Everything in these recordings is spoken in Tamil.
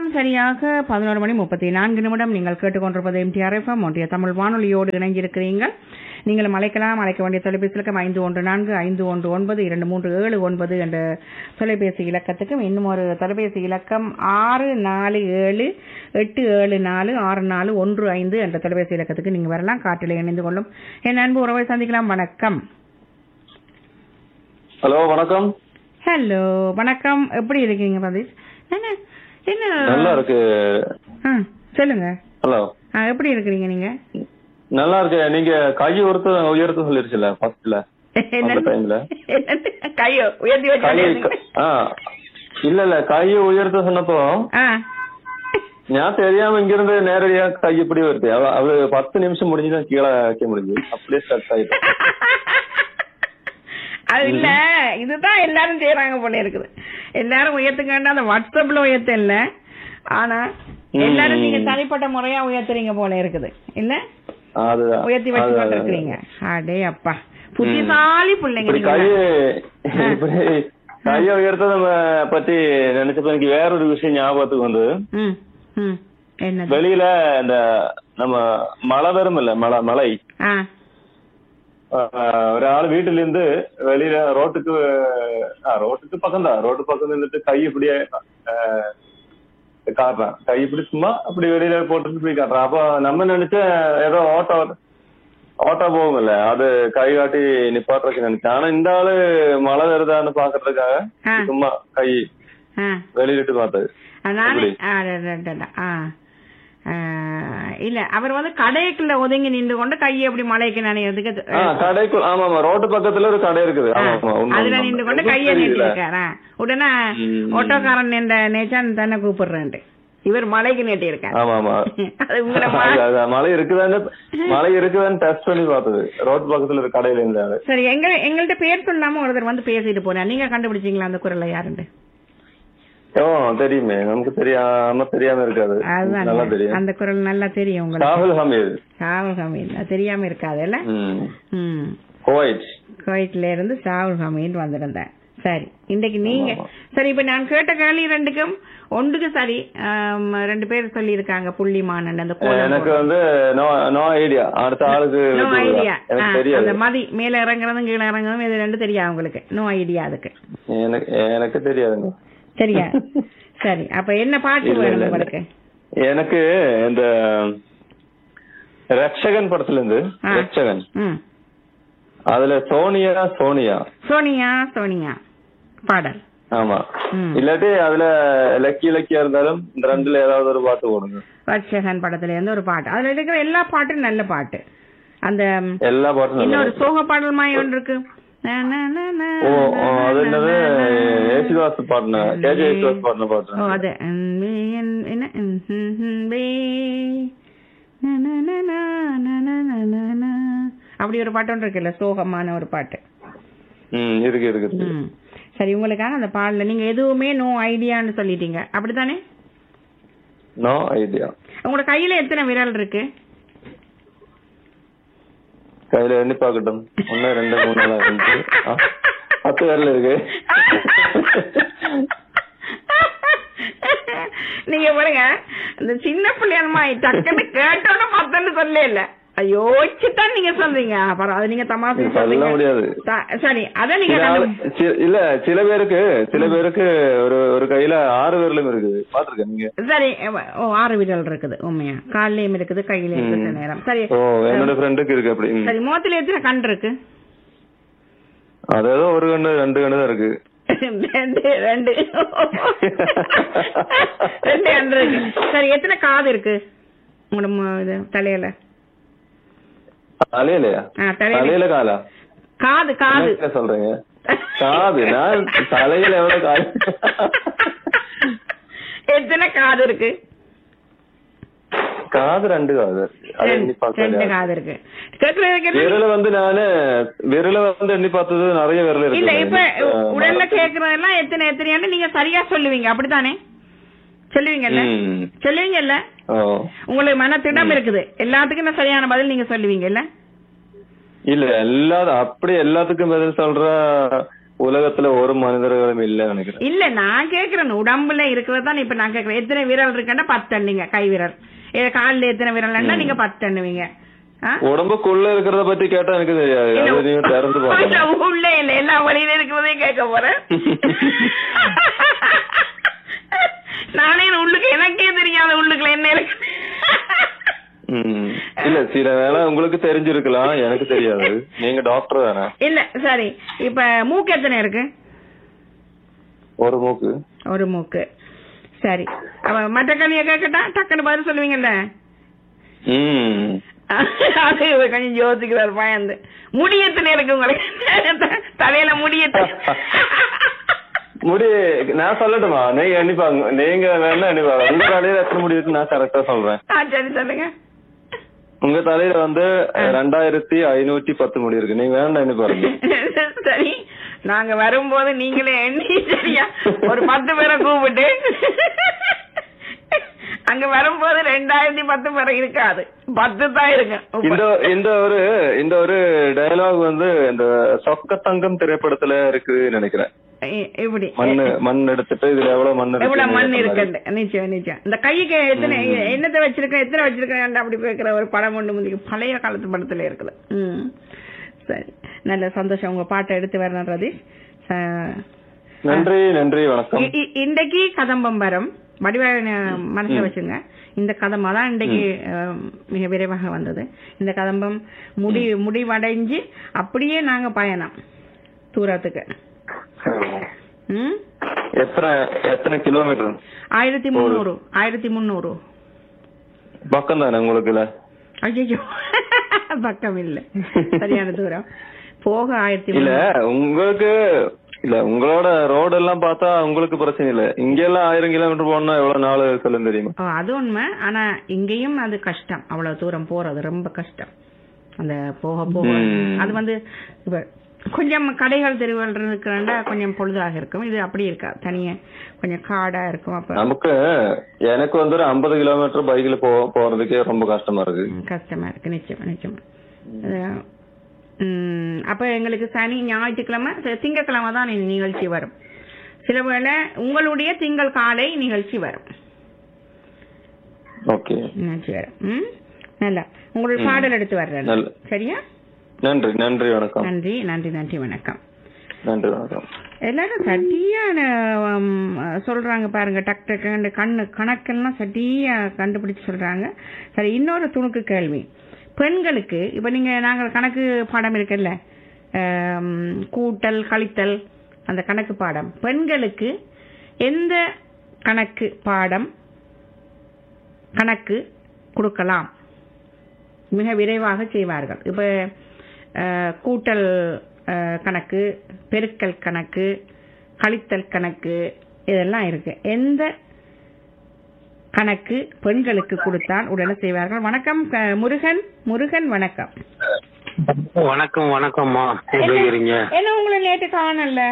நேரம் சரியாக பதினோரு மணி முப்பத்தி நான்கு நிமிடம் நீங்கள் கேட்டுக்கொண்டிருப்பது எம்டிஆர் எஃப்எம் ஒன்றிய தமிழ் வானொலியோடு இணைஞ்சிருக்கிறீர்கள் நீங்கள் அழைக்கலாம் அழைக்க வேண்டிய தொலைபேசி இலக்கம் ஐந்து ஒன்று நான்கு ஐந்து ஒன்று ஒன்பது இரண்டு மூன்று ஏழு ஒன்பது என்ற தொலைபேசி இலக்கத்துக்கும் இன்னும் ஒரு தொலைபேசி இலக்கம் ஆறு நாலு ஏழு எட்டு ஏழு நாலு ஆறு நாலு ஒன்று ஐந்து என்ற தொலைபேசி இலக்கத்துக்கு நீங்க வரலாம் காற்றில் இணைந்து கொள்ளும் என் அன்பு உறவை சந்திக்கலாம் வணக்கம் ஹலோ வணக்கம் ஹலோ வணக்கம் எப்படி இருக்கீங்க பிரதீஷ் என்ன என்ன நல்லா இருக்கு ஆ, சொல்லுங்க ஹலோ ஆ, எப்படி இருக்கிறீங்க நீங்க நல்லா இருக்கு நீங்க கை உயர்த்த உயர்த்த சொல்லிருச்சுல ஃபர்ஸ்ட்ல அந்த டைம்ல என்னது? கையோ உயர்த்தி கை வச்சு ஆ இல்ல இல்ல கை உயர்த்த சொன்னப்போ ஆ நான் தெரியாம இங்க இருந்து நேரடியா கை இப்படி வருது அவ- அவரு பத்து நிமிஷம் முடிஞ்சுதான் கீழே வைக்க முடிஞ்சு அப்படியே ஸ்டக் ஆயிட்டு அது இல்ல இதுதான் எல்லாரும் செய்யறாங்க போல இருக்குது எல்லாரும் உயர்த்துக்கன்னா அந்த வாட்ஸ்அப்ல உயர்த்த இல்ல ஆனா எல்லாரும் நீங்க தனிப்பட்ட முறையா உயர்த்துறீங்க போல இருக்குது இல்ல அதுதான் உயர்த்தி வச்சு அதுதான். கொண்டிருக்கிறீங்க அடே அப்பா புத்திசாலி பிள்ளைங்க இப்படி கை நீங்க. இப்படி கையை உயர்த்தத பத்தி நினைச்சப்ப எனக்கு வேற ஒரு விஷயம் ஞாபகத்துக்கு வந்து ம் ம் என்னது வெளியில இந்த நம்ம மழை வரும் இல்ல மழை மழை ஆ ஆஹ் ஒரு ஆள் வீட்டுல இருந்து வெளியில ரோட்டுக்கு ஆஹ் ரோட்டுக்கு பக்கம் தான் ரோட்டு பக்கம் நின்றுட்டு கை இப்படியே ஆஹ் காட்டுறான் கை இப்படி சும்மா அப்படி வெளியில போட்டுட்டு இப்படி காட்டுறான் அப்ப நம்ம நினைச்ச ஏதோ ஓட்டோ ஓட்டோ போகும்ல அது கை காட்டி நிப்பாட்டுறதுக்கு நினைச்சேன் ஆனா இந்த ஆளு மழை வருதான்னு பாக்குறதுக்காக ஆ. சும்மா கை ஆ வெளியிட்டு பார்த்தது நானே எப்படி? ஆ, ட, ட, ட, ட, ஆ. ஆ, இல்ல அவர் வந்து கடைக்குள்ள ஒதுங்கி நின்று கொண்டு கையை அப்படி மலைக்கு நனையறதுக்கு ஆஹ் கடைக்குள் ஆமா ஆமா ரோட்டு பக்கத்துல ஒரு கடை இருக்குது ஆமா ஆமா உண்மை, அதுல உண்மை. நின்று கொண்டு எனக்கு கையை நீட்டி தெரியல. இருக்காரா உடனே ம். ஆட்டோக்காரன் என்ற நேச்சான் தானே கூப்பிடுறேன்ட்டு இவர் மலைக்கு நீட்டி இருக்காரு ஆமா ஆமா அது உங்களை மா- அது- அது மழை இருக்குதான்னு மழை இருக்குதான்னு டெஸ்ட் பண்ணி பார்த்தது ரோட் பக்கத்துல ஒரு கடையில இருந்தாரு சரி எங்க எங்கள்ட்ட பேர் சொல்லாம ஒருத்தர் வந்து பேசிட்டு போறார் நீங்க கண்டுபிடிச்சீங்களா அந்த குரலை யாருன்னு ஓ தெரியுமே நமக்கு தெரியாம தெரியாம இருக்காது நல்லா அதுதான் தெரியும் அந்த குரல் நல்லா தெரியும் உங்களுக்கு ராகுல் ஹமீத் சாவுல் ஹமீத் அது தெரியாம இருக்காது இல்ல ம் ம் குவைட் குவைட்ல இருந்து சாவுல் ஹமீத் வந்திருந்தேன் சரி இன்னைக்கு நீங்க ஆமா. சரி இப்ப நான் கேட்ட கேள்வி ரெண்டுக்கும் ஒன்றுக்கு சரி ஆம், ரெண்டு பேர் சொல்லியிருக்காங்க புள்ளிமானன் அந்த கோலம் எனக்கு வந்து நோ நோ ஐடியா அடுத்த ஆளுக்கு நோ விட்டு விடுறேன். ஐடியா எனக்கு தெரியாது அந்த மதி மேல இறங்குறதும் கீழே இறங்குறதும் இது ரெண்டும் தெரியாது உங்களுக்கு நோ ஐடியா அதுக்கு எனக்கு எனக்கு தெரியாதுங்க சரியா சரி அப்ப என்ன பாட்டு இல்ல, இல்ல, வேணும் இல்ல. உங்களுக்கு எனக்கு இந்த ரட்சகன் படத்துல இருந்து ஆ. ரட்சகன் ம் அதுல சோனியா சோனியா சோனியா சோனியா பாடல் ஆமா ம். இல்லாட்டி அதுல லக்கி லக்கியா இருந்தாலும் இந்த ரெண்டுல ஏதாவது ஒரு பாட்டு போடுங்க வட்சகன் படத்துல இருந்து ஒரு பாட்டு அதுல இருக்கிற எல்லா பாட்டும் நல்ல பாட்டு அந்த ம், எல்லா பாட்டும் நல்லா இன்னொரு இருக்கு. சோக பாடல் மாதிரி ஒன்று இருக்கு நா, நா, நா, நா, ஓ நா, ஓ, அது நா, என்னது நா, நா. ஏசுதாஸ் பாடின கேஜே ஏசுதாஸ் பாடின ஓ பாட்டு அது அன்பே என்- என்ன அன்பே. நா, நா, நா, நா, நா, நா, நா, நா, நா. அப்படி ஒரு பாட்டு ஒன்று இருக்குல்ல சோகமான ஒரு பாட்டு ம் இருக்கு இருக்கு இருக்கு. ம். சரி உங்களுக்காக அந்த பாடல நீங்க எதுவுமே நோ ஐடியான்னு சொல்லிட்டீங்க அப்படித்தானே நோ ஐடியா உங்களோட கையில எத்தனை விரல் இருக்கு கையில எண்ணி பாக்கட்டும் ஒன்னு ரெண்டு மூணு நாலு அஞ்சு ஆ, பத்து விரல் இருக்கு நீங்க பாருங்க இந்த சின்ன பிள்ளையனமா டக்குன்னு கேட்டோன்னு மத்தன்னு சொல்ல இல்ல யோசிச்சுதான் நீங்க சொல்றீங்க அப்புறம் அது நீங்க தமாசு இது சொல்ல முடியாது த- சரி அத நீங்க சில ஆளு- கண்டு- சி- இல்ல சில பேருக்கு சில பேருக்கு ஒரு ஒரு கையில ஆறு விரலும் இருக்குது பாத்துருக்கேன் நீங்க சரி ஓ ஆறு விரல் இருக்குது உண்மையா கால்லயும் இருக்குது கையிலயும் இருக்குது சில நேரம் சரி ஓ என்னோட ஃப்ரெண்டுக்கு இருக்கு அப்படி ம். சரி முகத்துல எத்தனை கண் இருக்கு அது ஏதோ ஒரு கண்ணு ரெண்டு கண்ணு தான் இருக்கு ரெண்டு ரெண்டு ரெண்டு கண் இருக்கு சரி எத்தனை காது இருக்கு உங்களோட மு- இது தலையில தலையிலயா ஆ, தலையில தலையில காலா காது காது என்ன சொல்றீங்க காது நான் தலையில எவ்வளவு காது எத்தனை காது இருக்கு காது ரெண்டு காது அது எண்ணி ரெண்டு பார்த்தா காது இருக்கு கேக்குறதுக்கு என்ன- விரல வந்து நானு விரல வந்து எண்ணி பார்த்தது நிறைய விரல் இருக்கு இல்ல இப்ப ஆ, உடல்ல கேக்குறதெல்லாம் எத்தனை எத்தனையான்னு நீங்க சரியா சொல்லுவீங்க அப்படித்தானே சொல்லுவீங்கல்ல ம். சொல்லுவீங்கல்ல ஓ. உங்களுக்கு மன திடம் இருக்குது எல்லாத்துக்கும் நான் சரியான பதில் நீங்க சொல்லுவீங்கல்ல இல்ல எல்லா அப்படி எல்லாத்துக்கும் பதில் சொல்ற உலகத்துல ஒரு மனிதர்களும் இல்ல நினைக்கிறேன் இல்ல நான் கேக்குறேன் உடம்புல இருக்கிறதான் இப்ப நான் கேக்குறேன் எத்தனை விரல் இருக்குன்னா பத்து எண்ணுங்க கை விரல் ஏ, கால்ல எத்தனை விரல்னா நீங்க பத்து எண்ணுவீங்க ஆ? உடம்புக்குள்ள இருக்கிறத பத்தி கேட்டா எனக்கு தெரியாது இல்ல, அது நீங்க திறந்து இல்ல, பார்க்கணும் உள்ள இல்ல எல்லா வழியில இருக்கிறதையும் கேட்க போறேன் நானே உள்ளுக்கு எனக்கே தெரியாத உள்ளுக்குள்ள என்ன இருக்கு ம். இல்ல சில வேளை உங்களுக்கு தெரிஞ்சிருக்கலாம் எனக்கு தெரியாது நீங்க டாக்டர் தானே இல்ல சரி இப்ப மூக்கு எத்தனை இருக்கு ஒரு மூக்கு ஒரு மூக்கு சரி அப்ப மற்ற கல்வியை கேட்கட்டா டக்குன்னு பதில் சொல்லுவீங்கல்ல ம் அது இவர் கொஞ்சம் யோசிக்கிறார் பயந்து முடி எத்தனை இருக்கு உங்களுக்கு தலையில முடி எத்தனை முடி நான் சொல்லட்டுமா நீங்க எண்ணிப்பாங்க நீங்க வேணா எண்ணிப்பாங்க உங்க தலையில எத்தனை முடி இருக்கு நான் கரெக்டா சொல்றேன் ஆ, சரி சொல்லுங்க உங்க தலையில வந்து ரெண்டாயிரத்தி ஐநூத்தி பத்து முடி இருக்கு நீங்க வேணா எண்ணி பாருங்க சரி நாங்க வரும்போது நீங்களே எண்ணி சரியா ஒரு பத்து பேரை கூப்பிட்டு அங்க வரும்போது ரெண்டாயிரத்தி பத்து பேரை இருக்காது பத்து தான் இருக்கு இந்த இந்த ஒரு இந்த ஒரு டயலாக் வந்து இந்த சொக்க தங்கம் திரைப்படத்துல இருக்குன்னு நினைக்கிறேன் இ- இப்படி மண்ணு மண் எடுத்துட்டு இதுல எவ்வளவு மண் இருக்கு எவ்வளவு மண் இருக்கு நிச்சயம் நிச்சயம் இந்த கைக்கு எத்தனை என்னத்தை வச்சிருக்கேன் எத்தனை வச்சிருக்கேன் அப்படி கேட்கிற ஒரு படம் ஒண்ணு முந்தைய பழைய காலத்து படத்துல இருக்குது ம் சரி நல்ல சந்தோஷம் உங்க பாட்டை எடுத்து வரணும் ரதீஷ் ச- நன்றி நன்றி வணக்கம் இ- இ- இன்றைக்கு கதம்பம் வரும் வடிவாக மனசுல வச்சுங்க இந்த கதம்பம் தான் இன்றைக்கு அஹ், மிக விரைவாக வந்தது இந்த கதம்பம் முடி முடிவடைஞ்சு அப்படியே நாங்க பயணம் தூரத்துக்கு ம் எத்தனை எத்தனை கிலோமீட்டர் ஆயிரத்தி முந்நூறு ஆயிரத்தி முந்நூறு பக்கம் தானே உங்களுக்கு இல்ல ஐயோ பக்கம் இல்ல சரியான தூரம் போக ஆயிரத்தி இல்ல முந்நூறு. உங்களுக்கு இல்ல உங்களோட ரோடு எல்லாம் பார்த்தா உங்களுக்கு பிரச்சனை இல்ல இங்க எல்லாம் ஆயிரம் கிலோமீட்டர் போனா எவ்வளவு நாள் சொல்லும் தெரியுமா ஓ, அது உண்மை ஆனா இங்கேயும் அது கஷ்டம் அவ்வளவு தூரம் போறது ரொம்ப கஷ்டம் அந்த போக போக ம். அது வந்து இப்ப கொஞ்சம் கடைகள் தெருவுகள் இருக்கிறாண்டா கொஞ்சம் பொழுதாக இருக்கும் இது அப்படி இருக்கா தனியா கொஞ்சம் காடா இருக்கும் அப்ப நமக்கு எனக்கு வந்து ஒரு ஐம்பது கிலோமீட்டர் பைக்ல போ போறதுக்கே ரொம்ப கஷ்டமா இருக்கு ம், கஷ்டமா இருக்கு நிச்சயமா நிச்சயமா அது, ம், அப்ப எங்களுக்கு சனி ஞாயிற்றுக்கிழமை தி- திங்கட்கிழமை தான் இந்த நிகழ்ச்சி வரும் சில வேளை உங்களுடைய திங்கள் காலை நிகழ்ச்சி வரும் ஓகே நிகழ்ச்சி வரும் ம் நல்லா உங்களுடைய ம். பாடல் எடுத்து வர்றேன் நல்ல சரியா நன்றி நன்றி வணக்கம் நன்றி நன்றி நன்றி வணக்கம் நன்றி வணக்கம் எல்லாரும் சரியான உம், சொல்றாங்க பாருங்க டக் டக்குன்னு கண்ணு கணக்கெல்லாம் சரியா கண்டுபிடிச்சு சொல்றாங்க சரி இன்னொரு துணுக்கு கேள்வி பெண்களுக்கு இப்ப நீங்க நாங்கள் கணக்கு பாடம் இருக்குல்ல ஆம், கூட்டல் கழித்தல் அந்த கணக்கு பாடம் பெண்களுக்கு எந்த கணக்கு பாடம் கணக்கு கொடுக்கலாம் மிக விரைவாக செய்வார்கள் இப்ப அஹ், கூட்டல் அஹ், கணக்கு பெருக்கல் கணக்கு கழித்தல் கணக்கு இதெல்லாம் இருக்கு எந்த கணக்கு பெண்களுக்கு கொடுத்தால் உடனே செய்வார்கள் வணக்கம் க- முருகன் முருகன் வணக்கம் வணக்கம் வணக்கம்மா எப்படி இருக்கிறீங்க என்ன உங்களை நேற்று காணல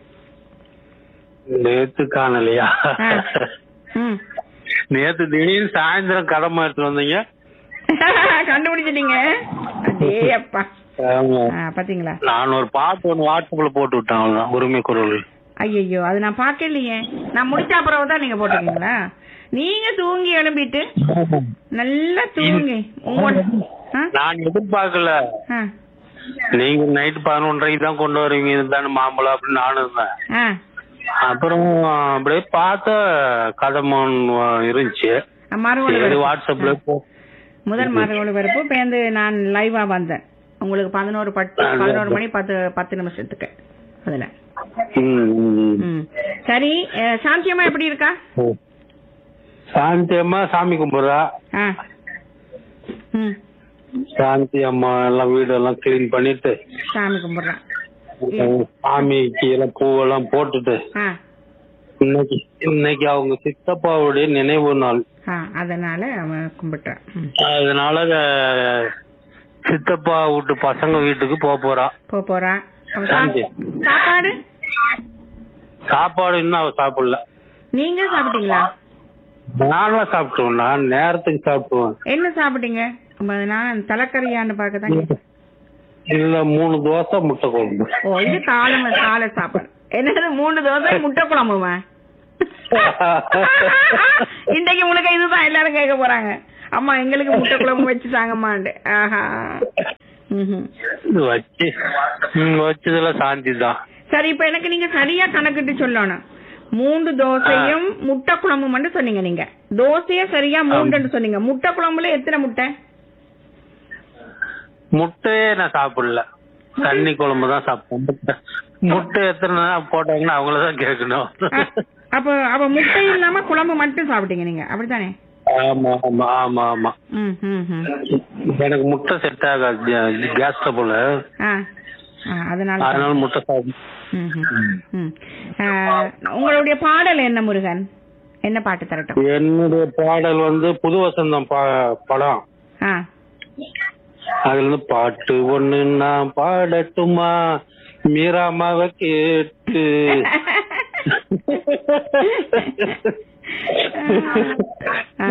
நேத்து காணலையா ஆ. ம். நேத்து திடீர்னு சாயந்தரம் கடமை எடுத்து வந்தீங்க கண்டுபிடிச்சிட்டீங்க அடே அப்பா ஆமா. ஆ, பாத்தீங்களா நான் ஒரு பாட்டு ஒன்று வாட்ஸ்அப்ல போட்டு விட்டேன் அவ்வளவுதான் உரிமை குரல் ஐயோ அது நான் பார்க்கலையே நான் முடிச்ச அப்புறம் தான் நீங்க போட்டிருக்கீங்களா நீங்க தூங்கி எழும்பிட்டு நல்லா தூங்கி உங்க ஆ? நான் எதிர்பார்க்கல ஆ. நீங்க நைட் பதினொன்றரைக்கு தான் கொண்டு வருவீங்க இதுதானே மாம்பழம் அப்படின்னு நானும் இருந்தேன் ஆ. அப்புறம் அப்படியே பார்த்த கதமன் இருந்துச்சு மறுபடி சரி வரப்பு. வாட்ஸ்அப்ல போ- முதல் மறுபடி வரப்பு பேருந்து நான் லைவா வந்தேன் உங்களுக்கு பதினோரு பத்து ஆ, பதினோரு மணி பத்து பத்து நிமிஷத்துக்கு அதுல ம், ம், ம். ம். சரி அஹ், சாந்தியம்மா எப்படி இருக்கா ம். சாந்தி அம்மா சாமி கும்பிடுறா ஆ. ம் சாந்தி அம்மா எல்லாம் வீடு எல்லாம் கிளீன் பண்ணிட்டு சாமி கும்பிடுறான் சாமிக்கு எல்லாம் பூவெல்லாம் போட்டுட்டு ஆ இன்னைக்கு இன்னைக்கு அவங்க சித்தப்பாவுடைய நினைவு நாள் ஆ அதனால அவன் கும்பிட்டான் ம். அதனால அஹ், சித்தப்பா வீட்டு பசங்க வீட்டுக்கு போக போறா போ போறான் அவன் சா- சாந்தி. சாப்பாடு சாப்பாடு இன்னும் அவ சாப்பிடல நீங்க சாப்பிட்டீங்களா நானும் சாப்பிட்டுவேன் நான் நேரத்துக்கு சாப்பிட்டுவேன் என்ன சாப்பிட்டீங்க அப்ப நான் தலைக்கறியான்னு பார்க்க தான் இல்ல மூணு தோசை முட்டை குழம்பு ஓ இது காலம் காலை சாப்பாடு என்னது மூணு தோசை முட்டை குழம்புமா இன்னைக்கு உனக்கு இதுதான் எல்லாரும் கேட்க போறாங்க அம்மா எங்களுக்கு முட்டை குழம்பு வச்சு தாங்கம்மாண்டு ஆஹா ம்ஹும். இது வச்சு ம், வச்சதுல சாந்தி தான் சரி இப்ப எனக்கு நீங்க சரியா கணக்கிட்டு சொல்லணும் மூன்று தோசையும் முட்டை குழம்பு மட்டும் சொன்னீங்க நீங்க தோசைய சரியா மூன்றுன்னு சொன்னீங்க முட்டை குழம்புல எத்தனை முட்டை முட்டையே நான் சாப்பிடல தண்ணி குழம்பு தான் சாப்பிட்டேன் முட்டை முட்டை எத்தனை நாள் போட்டாங்கன்னா அவங்கள தான் கேட்கணும் அ- அப்ப அப்ப முட்டை இல்லாம குழம்பு மட்டும் சாப்பிட்டீங்க நீங்க அப்படித்தானே ஆமா ஆமா ஆமா ஆமா ம் ம் ம் எனக்கு முட்டை செட் ஆகாது கேஸ் போல ஆ ஆ, அதனால அதனால முட்டை சாப்பிடு ம், ம், ம். ஆ, உங்களுடைய பாடல் என்ன முருகன் என்ன பாட்டு தரட்டும் என்னுடைய பாடல் வந்து புது வசந்தம் பா- படம் ஆ அதுல இருந்து பாட்டு ஒண்ணு நான் பாடட்டுமா மீராமாவை கேட்டு ஆ.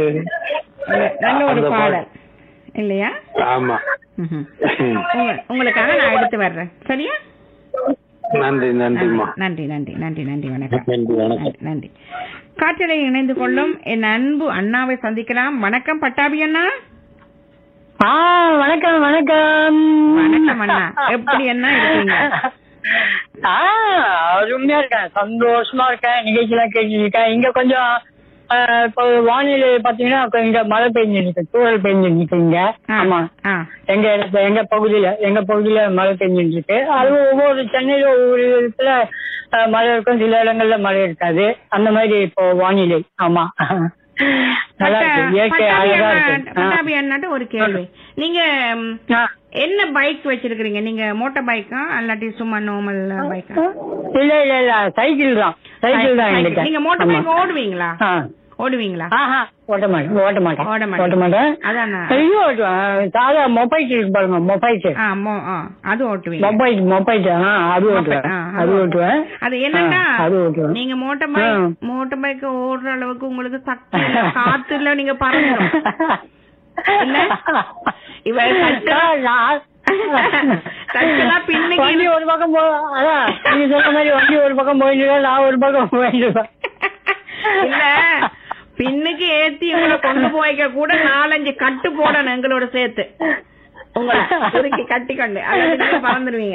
நல்ல ஒரு அந்த பாடல் இல்லையா ஆமா ம்ஹும். உங்க- உங்களுக்காக நான் எடுத்து வர்றேன் சரியா நன்றி நன்றிம்மா நன்றி நன்றி நன்றி நன்றி வணக்கம் நன்றி வணக்கம் நன்றி, நன்றி காற்றலை இணைந்து கொள்ளும் என் அன்பு அண்ணாவை சந்திக்கலாம் வணக்கம் பட்டாபி அண்ணா ஆ வணக்கம் வணக்கம் வணக்கம் அண்ணா. எப்படி அண்ணா இருக்கீங்க? ஆ அருமையா இருக்கேன் சந்தோஷமா இருக்கேன் நிகழ்ச்சியெல்லாம் கேட்டுட்டு இருக்கேன் இங்க கொஞ்சம் ஆ, இப்போ வானிலை பாத்தீங்கன்னா இப்ப இங்க மழை பெஞ்சிட்டு இருக்கு தூரல் பெஞ்சிட்டு இருக்கு இங்க ஆ, ஆமா ஆ எங்க இடத்துல எங்க பகுதியில எங்க பகுதியில மழை பெஞ்சிட்டு இருக்கு அது ஒவ்வொரு சென்னையில ஒவ்வொரு இடத்துல ஆ, மழை இருக்கும் சில இடங்கள்ல மழை இருக்காது அந்த மாதிரி இப்போ வானிலை ஆமா நல்லா இருக்கு பட்டா- இயற்கை பட்டாபி அழகா அண்ணா- இருக்கு ஆ. பட்டாபி அண்ணாட்ட ஒரு கேள்வி நீங்க ம், ஆ. என்ன பைக் வச்சிருக்கீங்க நீங்க மோட்டார் பைக்கா அல்லாட்டி சும்மா நார்மல் பைக்கா இல்ல இல்ல இல்ல சைக்கிள் தான் சைக்கிள் தான் என்கிட்ட நீங்க மோட்டார் ஆமா. பைக் ஓடுவீங்களா ஆ. ஓடுவீங்களா ஆஹா ஓட்ட மாட்டேன் ஓட்ட மாட்டேன் ஓட மாட்டேன். ஓட்ட மாட்டேன் அதானா? இது ஓட்டுவேன் சாதா மொபைல் இருக்கு பாருங்க மொபைல் ஆ மோ ஆ அது ஓட்டுவீங்க மொபைல் மொபைல் ஆ அது ஓட்டுவேன் ஆ, அது ஓட்டுவேன் அது என்னன்னா ஆ, அது ஓட்டுவேன் நீங்க மோட்டார் பைக் ஆ. மோட்டார் பைக் ஓடுற அளவுக்கு உங்களுக்கு சக்தி இல்ல, காத்துல நீங்க பறந்துடும் இல்ல? இவ சட்டு- ஆ, நான்- சட்டெல்லாம் பின்னுக்கு வண்டி ஒரு பக்கம் போ அதான் நீங்க சொன்ன மாதிரி வண்டி ஒரு பக்கம் போயிட்டு நான் ஒரு பக்கம் போயிட்டு இல்ல பின்னுக்கு ஏத்தி உங்களை கொண்டு போய்க்க கூட நாலஞ்சு கட்டு போடணும் எங்களோட சேர்த்து உங்களை சுருக்கி கட்டி கொண்டு அதுல நீங்க பறந்துடுவீங்க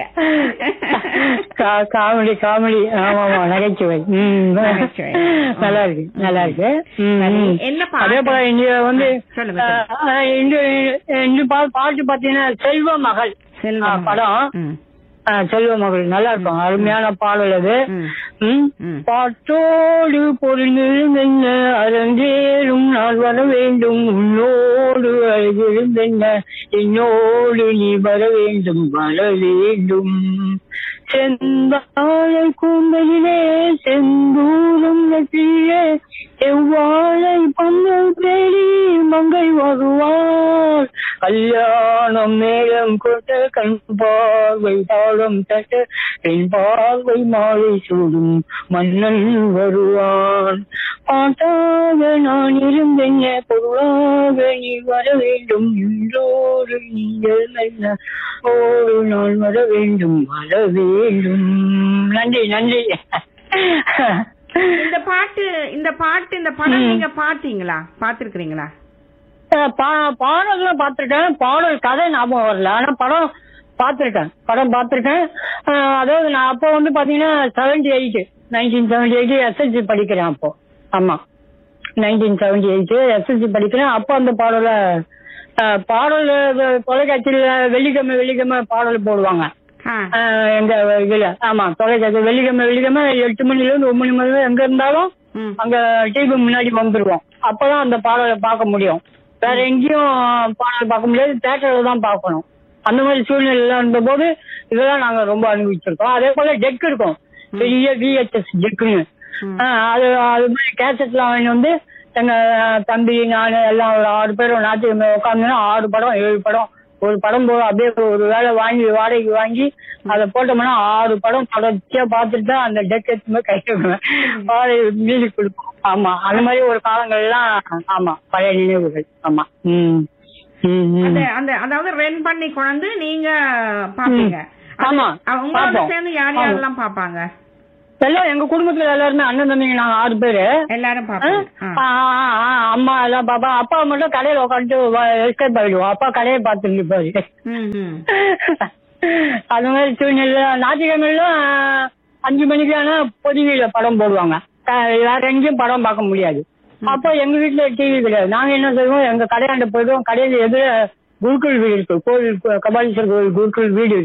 கா- காமெடி காமெடி ஆமா ஆமா நகைச்சுவை ம். நகைச்சுவை. நல்லா இருக்கு நல்லா இருக்கு ம், சரி, ம். என்ன பாட்டு? அதே போல இங்க வந்து சொல்லுங்க, சொல்லுங்க. ஆ, இந்த இந்த பா- பாட்டு பாத்தீங்கன்னா செல்வ மகள் செல்வம் ஆ, படம் ம், ஆ, செல்வ மகள் நல்லா இருக்கும் அருமையான பாடல் அது ம், ம். ம். பாட்டோடு பொருந்திருந்தென்ன அரங்கேறும் நாள் வர வேண்டும் உன்னோடு அழகிருந்தென்ன என்னோடு நீ வர வேண்டும் வர வேண்டும் செந்தாழை கூந்தலிலே செந்தூரம் நெற்றியே செவ்வாழை பந்தல் தேடி மங்கை வருவார் கல்யாணம் மேலம் கொட்ட கண் பார்வை தாளம் தட்ட என் பார்வை மாலை சூடும் மன்னன் வருவான் பாட்டாக நான் இருந்தென்ன பொருளாக நீ வர வேண்டும் என்றோடு நீங்கள் என்ன ஒரு நாள் வர வேண்டும் வர வேண்டும் நன்றி நன்றி இந்த பாட்டு இந்த பாட்டு இந்த படம் ம். நீங்க பாத்தீங்களா பாத்திருக்கிறீங்களா அஹ் பா- பாடல்லாம் பார்த்திருக்கேன் பாடல் கதை ஞாபகம் வரல ஆனா படம் பார்த்திருக்கேன் படம் பார்த்திருக்கேன் அஹ் அதாவது நான் அப்போ வந்து பாத்தீங்கன்னா seventy eight nineteen seventy eight SSC படிக்கிறேன் அப்போ ஆமா நைன்டீன் செவன்டி எயிட் எஸ்எஸ்சி படிக்கிறேன் அப்போ அந்த பாடல அஹ் பாடல் அஹ் தொலைக்காட்சியில வெள்ளிக்கிழமை வெள்ளிக்கிழமை பாடல் போடுவாங்க ஆ, அஹ் எங்க இதுல ஆமா தொலைக்காட்சி வெள்ளிக்கிழமை வெள்ளிக்கிழமை எட்டு மணில இருந்து ஒன்பது மணி வரை எங்க இருந்தாலும் ம், அங்க டிவி முன்னாடி வந்துருவோம் அப்பதான் அந்த பாடலை பார்க்க முடியும் வேற எங்கேயும் பாடல் பார்க்க முடியாது தேட்டர்ல தான் பார்க்கணும் அந்த மாதிரி சூழ்நிலை இருந்த போது இதெல்லாம் நாங்க ரொம்ப அனுபவிச்சிருக்கோம் அதே போல டெக் இருக்கும் பெரிய விஹெச்எஸ் டெக்குன்னு ம். அது அது மாதிரி கேசட்லாம் வாங்கி வந்து எங்க தம்பி நான் எல்லாம் ஒரு ஆறு பேரும் ஞாயிற்றுக்கிழமை உட்காந்துன்னா ஆறு படம் ஏழு படம் ஒரு படம் போ அப்படியே ஒரு வேலை வாங்கி வாடகைக்கு வாங்கி அதை போட்டோம்னா ஆறு படம் தொடர்ச்சியா பார்த்துட்டு தான் அந்த டெக் எடுத்துமே கைவிடுவேன் வாடகை மியூசிக் கொடுப்போம் ஆமா அந்த மாதிரி ஒரு காலங்கள்லாம் ஆமா பழைய நினைவுகள் ஆமா ம் ம், ம். அந்த அந்த அதாவது ரென் பண்ணி கொண்டு நீங்க பாப்பீங்க அது- ஆமா, அ- உங்களோட பாப்போம். சேர்ந்து யார் ஆமா. யாரெல்லாம் பாப்பாங்க எல்லாம் எங்க குடும்பத்துல எல்லாருமே அண்ணன் தம்பிங்க நாங்க ஆறு பேரு எல்லாரும் ஆ, பாப்பாங்க ஆ. ஆ, ஆ, ஆ, அம்மா எல்லாம் பாப்பா அப்பா மட்டும் கடையில உட்காந்துட்டு எஸ்கேப் ஆயிடுவோம் அப்பா கடையை பார்த்துட்டு இருப்பாரு ம், ம். அது மாதிரி சூழ்நிலை ஞாயிற்றுக்கிழமையிலும் அஞ்சு மணிக்கு ஆனா பொதுவியில படம் போடுவாங்க க- வேற எங்கேயும் படம் பார்க்க முடியாது அப்போ எங்க வீட்டுல டிவி கிடையாது நாங்க என்ன செய்வோம் எங்க கடையாண்ட போயிடுவோம் கடையில எதிர குருக்கள் வீடு இருக்கு கோவில் கபாலீஸ்வரர் கோவில் குருக்கள் வீடு இருக்கு